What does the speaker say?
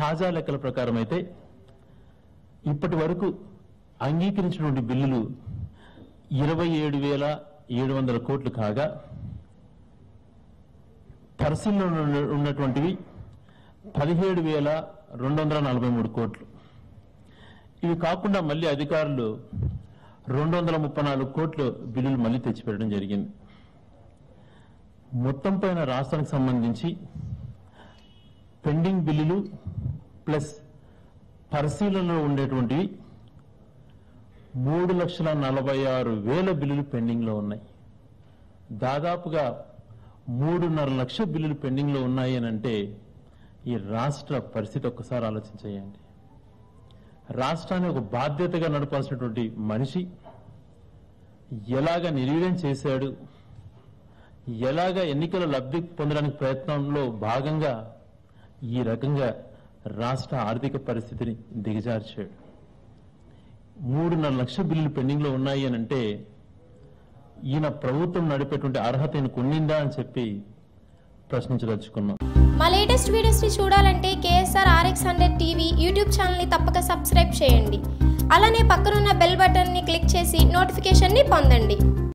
తాజా లెక్కల ప్రకారం అయితే ఇప్పటి వరకు అంగీకరించినటువంటి బిల్లులు ఇరవై ఏడు వేల ఏడు వందల కోట్లు కాగా పరిశీలనలో ఉన్న- ఉన్నటువంటివి పదిహేడు వేల రెండు వందల నలభై మూడు కోట్లు ఇవి కాకుండా మళ్ళీ అధికారులు రెండు వందల ముప్పై నాలుగు కోట్లు బిల్లులు మళ్ళీ తెచ్చిపెట్టడం జరిగింది మొత్తం పైన రాష్ట్రానికి సంబంధించి పెండింగ్ బిల్లులు ప్లస్ పరిశీలనలో ఉండేటువంటివి మూడు లక్షల నలభై ఆరు వేల బిల్లులు పెండింగ్లో ఉన్నాయి దాదాపుగా మూడున్నర లక్ష బిల్లులు పెండింగ్లో ఉన్నాయి అని అంటే ఈ రాష్ట్ర పరిస్థితి ఒక్కసారి ఆలోచించేయండి రాష్ట్రాన్ని ఒక బాధ్యతగా నడపాల్సినటువంటి మనిషి ఎలాగ నిర్వీర్యం చేశాడు ఎలాగ ఎన్నికల లబ్ధి పొందడానికి ప్రయత్నంలో భాగంగా ఈ రకంగా రాష్ట్ర ఆర్థిక పరిస్థితిని దిగజార్చాడు మూడున్నర లక్ష బిల్లులు పెండింగ్లో ఉన్నాయి అని అంటే ఈయన ప్రభుత్వం నడిపేటువంటి అర్హత ఈయనకు ఉండిందా అని చెప్పి ప్రశ్నించదలుచుకున్నాం మా లేటెస్ట్ వీడియోస్ని చూడాలంటే KSR RX hundred TV YouTube ఛానల్ని తప్పక సబ్స్క్రైబ్ చేయండి అలానే పక్కనున్న బెల్ బటన్ని క్లిక్ చేసి నోటిఫికేషన్ని పొందండి